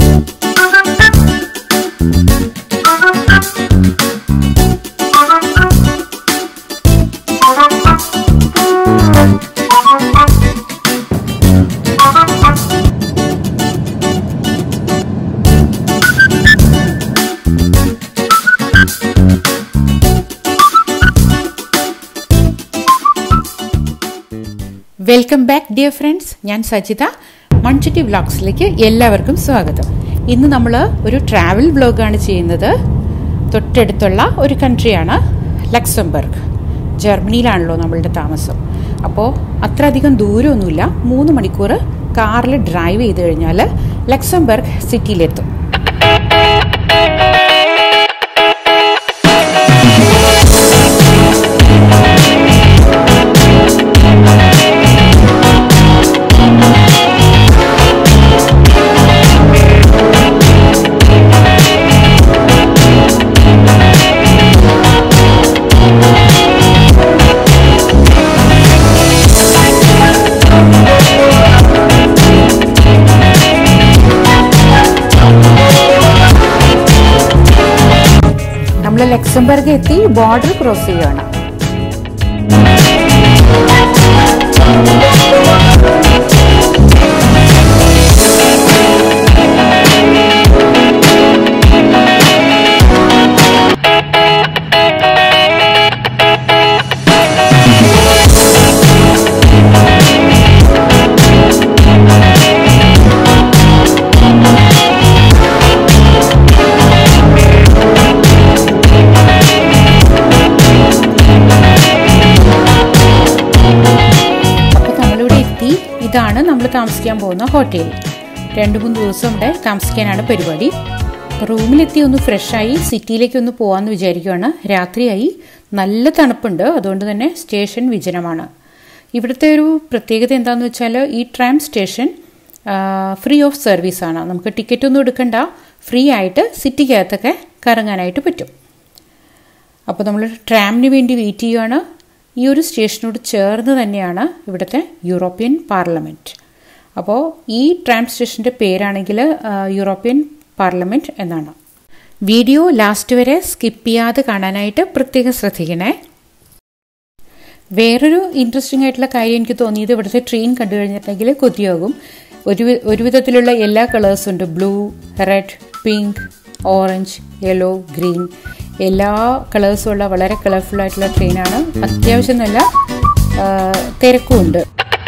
welcome back dear friends ഞാൻ സജിത മൺചുറ്റി വ്ളോഗ്സിലേക്ക് എല്ലാവർക്കും സ്വാഗതം ഇന്ന് നമ്മൾ ഒരു ട്രാവൽ വ്ളോഗാണ് ചെയ്യുന്നത് തൊട്ടടുത്തുള്ള ഒരു കൺട്രിയാണ് ലക്സംബർഗ് ജർമ്മനിയിലാണല്ലോ നമ്മളുടെ താമസം അപ്പോൾ അത്ര അധികം ദൂരമൊന്നുമില്ല മൂന്ന് മണിക്കൂർ കാറിൽ ഡ്രൈവ് ചെയ്ത് കഴിഞ്ഞാൽ ലക്സംബർഗ് സിറ്റിയിലെത്തും നമ്മൾ ലക്സംബർഗ് എത്തി ബോർഡർ ക്രോസ് ചെയ്യുകയാണ് അപ്പോൾ നമ്മളിവിടെ എത്തി ഇതാണ് നമ്മൾ താമസിക്കാൻ പോകുന്ന ഹോട്ടൽ രണ്ട് മൂന്ന് ദിവസം ഇവിടെ താമസിക്കാനാണ് പരിപാടി അപ്പോൾ റൂമിലെത്തി ഒന്ന് ഫ്രഷായി സിറ്റിയിലേക്ക് ഒന്ന് പോകാമെന്ന് വിചാരിക്കുകയാണ് രാത്രിയായി നല്ല തണുപ്പുണ്ട് അതുകൊണ്ട് തന്നെ സ്റ്റേഷൻ വിജനമാണ് ഇവിടുത്തെ ഒരു പ്രത്യേകത എന്താണെന്ന് വെച്ചാൽ ഈ ട്രാം സ്റ്റേഷൻ ഫ്രീ ഓഫ് സർവീസാണ് നമുക്ക് ടിക്കറ്റ് ഒന്നും എടുക്കണ്ട ഫ്രീ ആയിട്ട് സിറ്റിക്കകത്തൊക്കെ കറങ്ങാനായിട്ട് പറ്റും അപ്പോൾ നമ്മൾ ട്രാമിന് വേണ്ടി വെയിറ്റ് ചെയ്യുകയാണ് ഈ ഒരു സ്റ്റേഷനോട് ചേർന്ന് തന്നെയാണ് ഇവിടുത്തെ യൂറോപ്യൻ പാർലമെൻറ്റ് അപ്പോൾ ഈ ട്രാം സ്റ്റേഷൻ്റെ പേരാണെങ്കിൽ ആ, യൂറോപ്യൻ പാർലമെൻറ്റ് എന്നാണ് വീഡിയോ ലാസ്റ്റ് വരെ സ്കിപ്പ് ചെയ്യാതെ കാണാനായിട്ട് പ്രത്യേകം ശ്രദ്ധിക്കണേ വേറൊരു ഇൻട്രസ്റ്റിംഗ് ആയിട്ടുള്ള കാര്യം എനിക്ക് തോന്നിയത് ഇവിടുത്തെ ട്രെയിൻ കണ്ടു കഴിഞ്ഞിട്ടുണ്ടെങ്കിൽ കൊതിയാകും ഒരു വി- ഒരു വിധത്തിലുള്ള എല്ലാ കളേഴ്സും ഉണ്ട് blue red pink orange yellow green എല്ലാ കളേഴ്സും ഉള്ള വളരെ കളർഫുൾ ആയിട്ടുള്ള ട്രെയിനാണ് അത്യാവശ്യം നല്ല ആ, തിരക്കുമുണ്ട്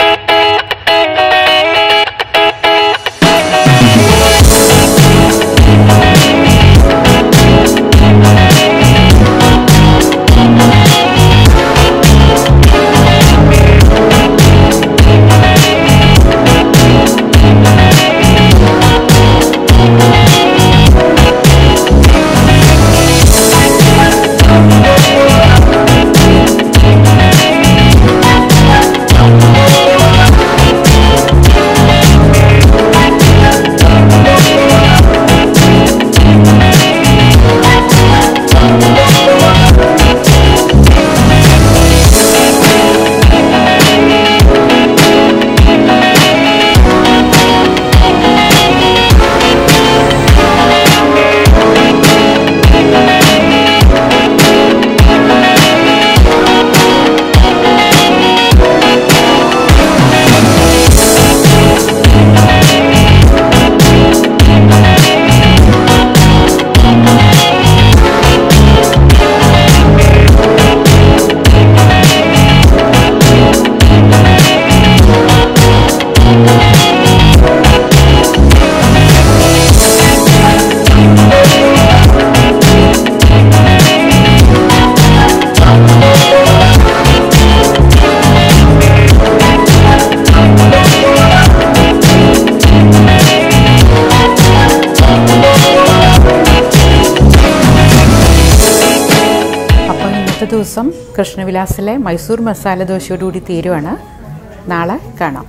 അപ്പോൾ ഇന്നത്തെ ദിവസം കൃഷ്ണവിലാസിലെ മൈസൂർ മസാല ദോശയോടുകൂടി തീരുവാണ് നാളെ കാണാം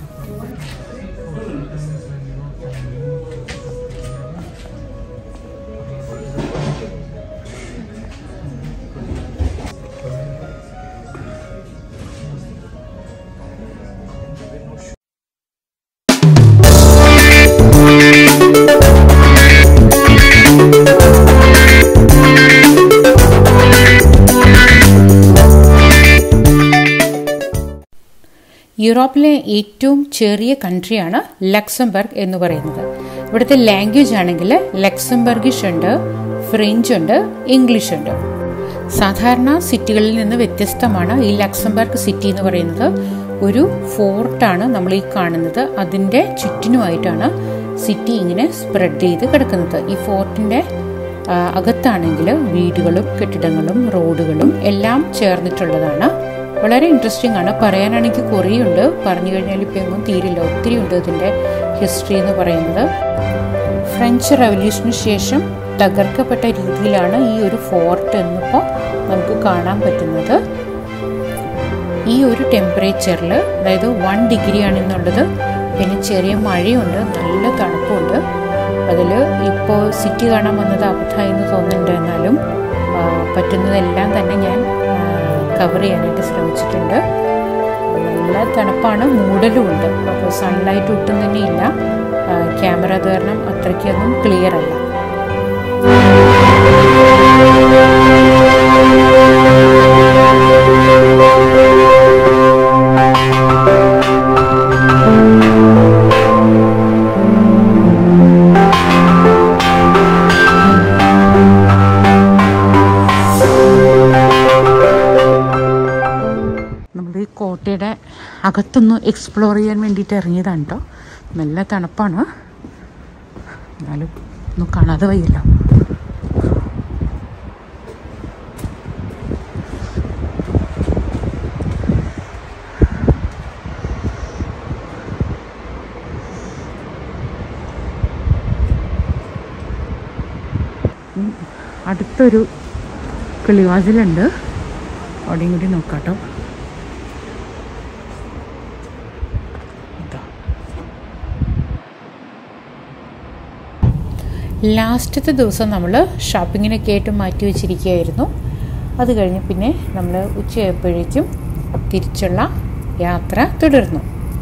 യൂറോപ്പിലെ ഏറ്റവും ചെറിയ കൺട്രിയാണ് ലക്സംബർഗ് എന്ന് പറയുന്നത് ഇവിടുത്തെ ലാംഗ്വേജ് ആണെങ്കിൽ ലക്സംബർഗിഷ് ഉണ്ട് ഫ്രഞ്ച് ഉണ്ട് ഇംഗ്ലീഷ് ഉണ്ട് സാധാരണ സിറ്റികളിൽ നിന്ന് വ്യത്യസ്തമാണ് ഈ ലക്സംബർഗ് സിറ്റി എന്ന് പറയുന്നത് ഒരു ഫോർട്ടാണ് നമ്മൾ ഈ കാണുന്നത് അതിൻ്റെ ചുറ്റിനുമായിട്ടാണ് സിറ്റി ഇങ്ങനെ സ്പ്രെഡ് ചെയ്ത് കിടക്കുന്നത് ഈ ഫോർട്ടിൻ്റെ അകത്താണെങ്കിൽ വീടുകളും കെട്ടിടങ്ങളും റോഡുകളും എല്ലാം ചേർന്നിട്ടുള്ളതാണ് വളരെ ഇൻട്രസ്റ്റിംഗ് ആണ് പറയാനാണെങ്കിൽ കുറേ ഉണ്ട് പറഞ്ഞു കഴിഞ്ഞാൽ ഇപ്പം എങ്ങും തീരില്ല ഒത്തിരി ഉണ്ട് ഇതിൻ്റെ ഹിസ്റ്ററി എന്ന് പറയുന്നത് ഫ്രഞ്ച് റവല്യൂഷന് ശേഷം തകർക്കപ്പെട്ട രീതിയിലാണ് ഈ ഒരു ഫോർട്ട് എന്നിപ്പോൾ നമുക്ക് കാണാൻ പറ്റുന്നത് ഈ ഒരു ടെമ്പറേച്ചറിൽ അതായത് വൺ ഡിഗ്രിയാണ് ഇന്നുള്ളത് പിന്നെ ചെറിയ മഴയുണ്ട് നല്ല തണുപ്പുണ്ട് അതിൽ ഇപ്പോൾ സിറ്റി കാണാൻ വന്നത് അബദ്ധമായി എന്ന് തോന്നുന്നുണ്ട് എന്നാലും പറ്റുന്നതെല്ലാം തന്നെ ഞാൻ കവർ ചെയ്യാനായിട്ട് ശ്രമിച്ചിട്ടുണ്ട് നല്ല തണുപ്പാണ് മൂടലും ഉണ്ട് അപ്പോൾ സൺലൈറ്റ് ഒട്ടും തന്നെ ഇല്ല ക്യാമറ അത് കാരണം അത്രയ്ക്കൊന്നും ക്ലിയർ അല്ല കോട്ടയുടെ അകത്തൊന്ന് എക്സ്പ്ലോർ ചെയ്യാൻ വേണ്ടിയിട്ട് ഇറങ്ങിയതാണ് കേട്ടോ നല്ല തണുപ്പാണ് എന്നാലും ഒന്നും കാണാതെ വയ്യല്ലോ അടുത്തൊരു കിളിവാതിലുണ്ട് അവിടെയും കൂടി നോക്കാട്ടോ ലാസ്റ്റത്തെ ദിവസം നമ്മൾ ഷോപ്പിങ്ങിനൊക്കെ ആയിട്ട് മാറ്റി വെച്ചിരിക്കുകയായിരുന്നു അത് കഴിഞ്ഞ് പിന്നെ നമ്മൾ ഉച്ചയായപ്പോഴേക്കും തിരിച്ചുള്ള യാത്ര തുടർന്നു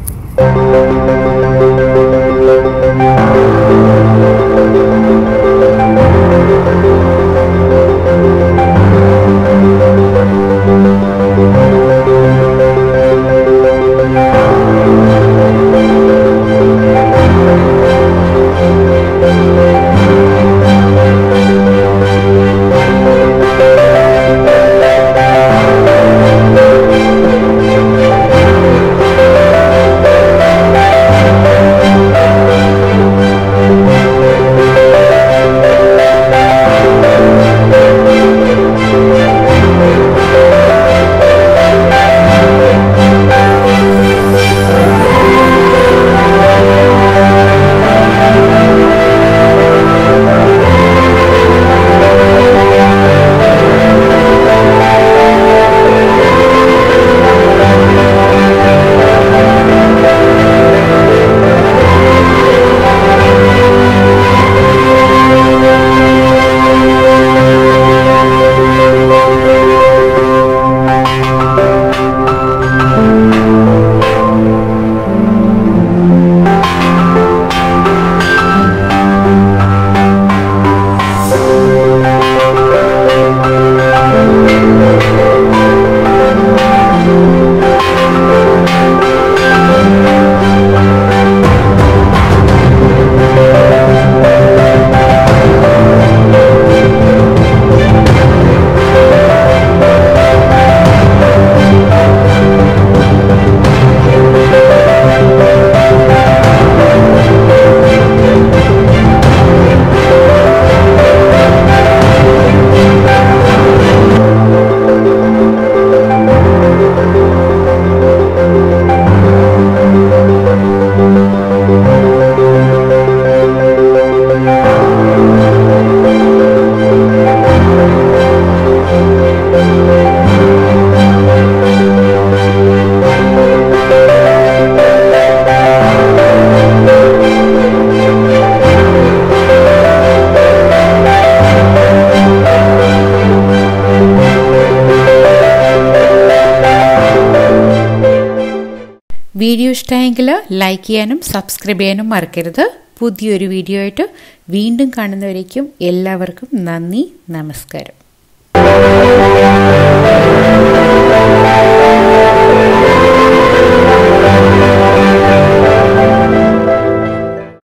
വീഡിയോ ഇഷ്ടമായെങ്കിൽ ലൈക്ക് ചെയ്യാനും സബ്സ്ക്രൈബ് ചെയ്യാനും മറക്കരുത് പുതിയൊരു വീഡിയോ ആയിട്ട് വീണ്ടും കാണുന്നവരേക്കും എല്ലാവർക്കും നന്ദി നമസ്കാരം